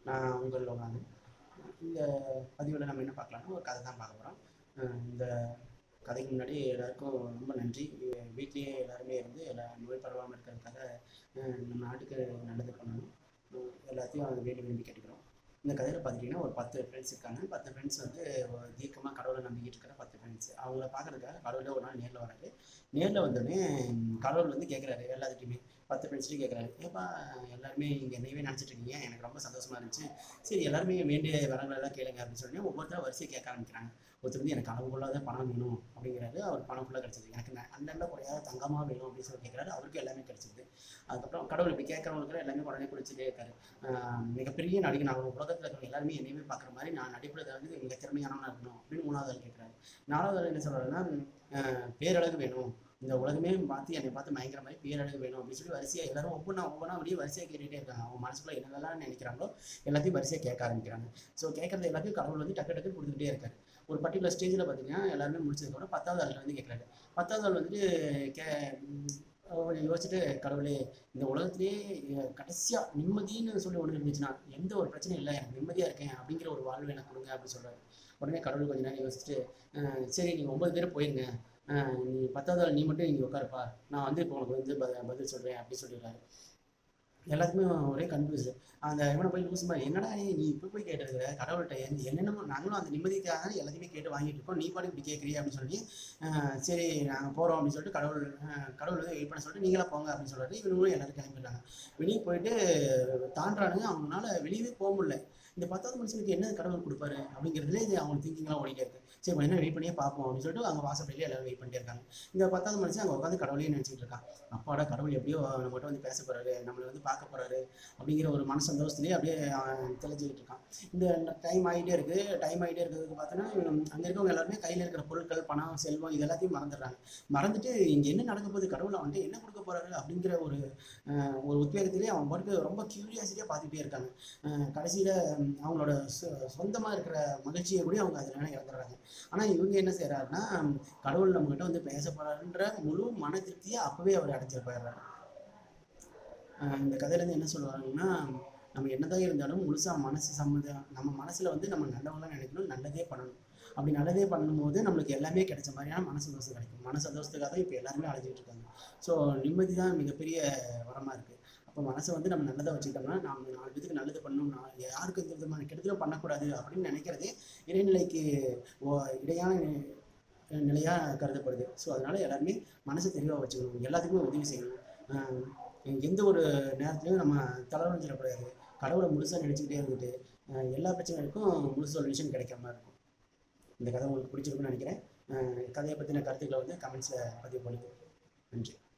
நான் உங்கள் லோகானு இந்த பதிவில் நம்ம என்ன பார்க்கலாம்னா ஒரு கதை தான் பார்க்க போகிறோம் இந்த கதைக்கு முன்னாடி எல்லாருக்கும் ரொம்ப நன்றி வீ- வீட்லேயே எல்லாருமே இருந்து எல்லா நோய் பரவாமல் இருக்கிறதுக்காக அஹ், நம்ம நாட்டுக்கு நல்லது பண்ணணும் அஹ், எல்லாத்தையும் அதை வேண்டி விரும்பி கேட்டுக்கிறோம் இந்த கதையில் பார்த்துட்டிங்கன்னா ஒரு பத்து ஃப்ரெண்ட்ஸ் இருக்காங்க பத்து ஃப்ரெண்ட்ஸ் வந்து ஒரு தீர்க்கமாக கடவுளை நம்பிக்கிட்டு இருக்கிற பத்து ஃப்ரெண்ட்ஸ் அவங்கள பார்க்கறதுக்காக கடவுளே ஒரு நாள் நேரில் வராரு நேரில் வந்தோடனே ம், கடவுள் வந்து கேட்குறாரு எல்லாத்துட்டையுமே பத்து ஃப்ரெண்ட்ஸ்லையும் கேட்குறாரு ஏப்பா எல்லாருமே இங்கே என்னையவே நினச்சிட்டு இருக்கீங்க எனக்கு ரொம்ப சந்தோஷமா இருந்துச்சு சரி எல்லாருமே வேண்டிய வரங்களை எல்லாம் கேளுங்க அப்படின்னு சொல்லி ஒவ்வொருத்தரும் வரிசையை கேட்க ஆரம்பிக்கிறாங்க ஒருத்தர் வந்து எனக்கு அளவு கொள்ளாத பணம் வேணும் அப்படிங்கிறாரு அவர் பணம் ஃபுல்லாக கிடச்சிது எனக்கு ந- அண்ணன்ல குறையாத தங்கமாக வேணும் அப்படின்னு சொல்லி கேட்குறாரு அவருக்கு எல்லாமே கிடச்சிது அதுக்கப்புறம் கடவுள் இப்படி கேட்குறவங்களுக்கு எல்லாமே உடனே குடிச்சிட்டே இருக்காரு ஆஹ் மிகப்பெரிய நடிகை நான் உலகத்தில் இருக்கிற எல்லாருமே என்னையுமே பார்க்குற மாதிரி நான் நடிப்புறத வந்து மிக திறமையானவனா இருக்கணும் அப்படின்னு மூணாவது ஆள் கேட்குறாரு நாலாவது ஆள் என்ன சொல்றாருன்னா ஆஹ் பேரழகு வேணும் இந்த உலகமே பார்த்து என்னை பார்த்து மயங்கிற மாதிரி பேரழகு வேணும் அப்படின்னு சொல்லி வரிசையாக எல்லாரும் ஒவ்வொன்றா ஒவ்வொன்றா அப்படியே வரிசையாக கேட்டுகிட்டே இருக்காங்க அவங்க மனசுக்குள்ள என்னெல்லாம் நினைக்கிறாங்களோ எல்லாத்தையும் வரிசையாக கேட்க ஆரம்பிக்கிறாங்க ஸோ கேட்கறது எல்லாத்தையும் கடவுள் வந்து டக்கு டக்கு கொடுத்துக்கிட்டே இருக்காரு ஒரு பர்டிகுலர் ஸ்டேஜில் பார்த்தீங்கன்னா எல்லாருமே முடிச்சதுக்கப்புறம் பத்தாவது ஆள் வந்து கேட்குறாரு பத்தாவது ஆள் வந்துட்டு கே ம், அவர் யோசிச்சுட்டு கடவுளே இந்த உலகத்திலேயே கடைசியாக நிம்மதின்னு சொல்லி ஒன்று இருந்துச்சுன்னா எந்த ஒரு பிரச்சனையும் இல்லை எனக்கு நிம்மதியாக இருக்கேன் அப்படிங்கிற ஒரு வாழ்வு எனக்கு கொடுங்க அப்படின்னு சொல்றாரு உடனே கடவுள் கொஞ்ச நேரம் யோசிச்சுட்டு "அஹ், சரி நீங்கள் ஒன்பது பேர் போயிருங்க அஹ், நீ பத்தாவது ஆள் நீ மட்டும் இங்கே உட்காருப்பா நான் வந்து இப்போ உனக்கு வந்து ப- பதில் சொல்கிறேன் அப்படின்னு சொல்லிடுறாரு எல்லாத்துக்குமே ஒரே கன்ஃபியூஸ் அந்த இவனை போய் லூஸ் மாதிரி என்னடா நீ நீ இப்போ போய் கேட்டுருக்க கடவுள்கிட்ட எந்த- என்னென்னமோ நாங்களும் அந்த நிம்மதிக்காக தான் எல்லாத்தையுமே கேட்டு வாங்கிட்டு இருக்கோம் நீ பாட்டு இப்படி கேட்குறிய அப்படின்னு சொல்லி அஹ், சரி நாங்கள் போகிறோம் அப்படின்னு சொல்லிட்டு கடவுள் அஹ், கடவுள் வந்து வெயிட் பண்ண சொல்லிட்டு நீங்களா போங்க அப்படின்னு சொல்லிட்டு இவங்களும் எல்லாரும் கிளம்பிடுறாங்க வெளியே போயிட்டு தாண்டானுங்க அவங்களால வெளியவே போக முடியல இந்த பத்தாவது மனுஷனுக்கு என்ன கடவுள் கொடுப்பாரு அப்படிங்கிறதுலே இது அவங்க திங்கிங்லாம் ஓடிட்டே இருக்கு சரி கொஞ்ச நேரம் வெயிட் பண்ணியே பார்ப்போம் அப்படின்னு சொல்லிட்டு அங்கே வாசப்படியிலே எல்லாரும் வெயிட் பண்ணிட்டே இருக்காங்க இந்த பத்தாவது மனுஷன் அங்கே உட்காந்து கடவுளையே நினச்சிட்டு இருக்கான் அப்பாடா கடவுள் எப்படியோ நம்மகிட்ட வந்து பேச போறாரு நம்மளை வந்து பார்க்க போறாரு அப்படிங்கிற ஒரு மன சந்தோஷத்துலேயே அப்படியே அவன் தெளிஞ்சுக்கிட்டு இருக்கான் இந்த டைம் ஆகிட்டே இருக்கு டைம் ஆகிட்டே இருக்கிறதுக்கு பார்த்தோன்னா அங்கே இருக்கவங்க எல்லாருமே கையில் இருக்கிற பொருட்கள் பணம் செல்வம் இது எல்லாத்தையும் மறந்துடுறாங்க மறந்துட்டு இங்கே என்ன நடக்க போகுது கடவுள் அவன்கிட்ட என்ன கொடுக்க போறாரு அப்படிங்கிற ஒரு அஹ், ஒரு உத்வேகத்திலேயே அவன் பாட்டுக்கு ரொம்ப கியூரியாசிட்டியாக பார்த்துட்டே இருக்காங்க கடைசியில் அவங்களோட சொ- சொந்தமா இருக்கிற மகிழ்ச்சியை கூட அவங்க அதனால இழந்துடுறாங்க ஆனால் இவங்க என்ன செய்யறாருன்னா கடவுள் நம்மகிட்ட வந்து பேச போறாருன்ற முழு மன திருப்தியை அப்பவே அவர் அடைஞ்சிட்டு போயிடுறாரு ஆஹ் இந்த கதையிலேருந்து என்ன சொல்லுவாங்கன்னா நம்ம என்னதான் இருந்தாலும் முழுசா மனசு சம்மந்தம் நம்ம மனசுல வந்து நம்ம நல்லவங்களாம் நினைக்கணும் நல்லதே பண்ணணும் அப்படி நல்லதே பண்ணும்போது நம்மளுக்கு எல்லாமே கிடைச்ச மாதிரியான மன சந்தோஷம் கிடைக்கும் மன சந்தோஷத்துக்காக தான் இப்போ எல்லாருமே அழைஞ்சிட்டு இருக்காங்க ஸோ நிம்மதி தான் மிகப்பெரிய வரமா இருக்கு அப்போ மனசை வந்து நம்ம நல்லதாக வச்சுக்கிட்டோம்னா நாம நாலு பேத்துக்கு நல்லது பண்ணணும் நான் யாருக்கும் எந்த விதமான கெடுதலும் பண்ணக்கூடாது அப்படின்னு நினைக்கிறதே இறைநிலைக்கு ஓ- இடையான நி- நிலையா கருதப்படுது ஸோ அதனால எல்லாருமே மனசை தெளிவாக வச்சுக்கணும் எல்லாத்துக்குமே உதவி செய்யணும் ஆஹ் எந்த ஒரு நேரத்துலையும் நம்ம தலைவஞ்சிடக்கூடாது கடவுளை முழுசாக நினச்சிக்கிட்டே இருந்துட்டு ஆஹ் எல்லா பிரச்சனைகளுக்கும் முழு சொல்யூஷன் கிடைக்கிற மாதிரி இருக்கும் இந்த கதை உங்களுக்கு பிடிச்சிருக்குன்னு நினைக்கிறேன் ஆஹ் கதையை பற்றின கருத்துக்களை வந்து கமெண்ட்ஸில் பதிவு பண்ணுங்க நன்றி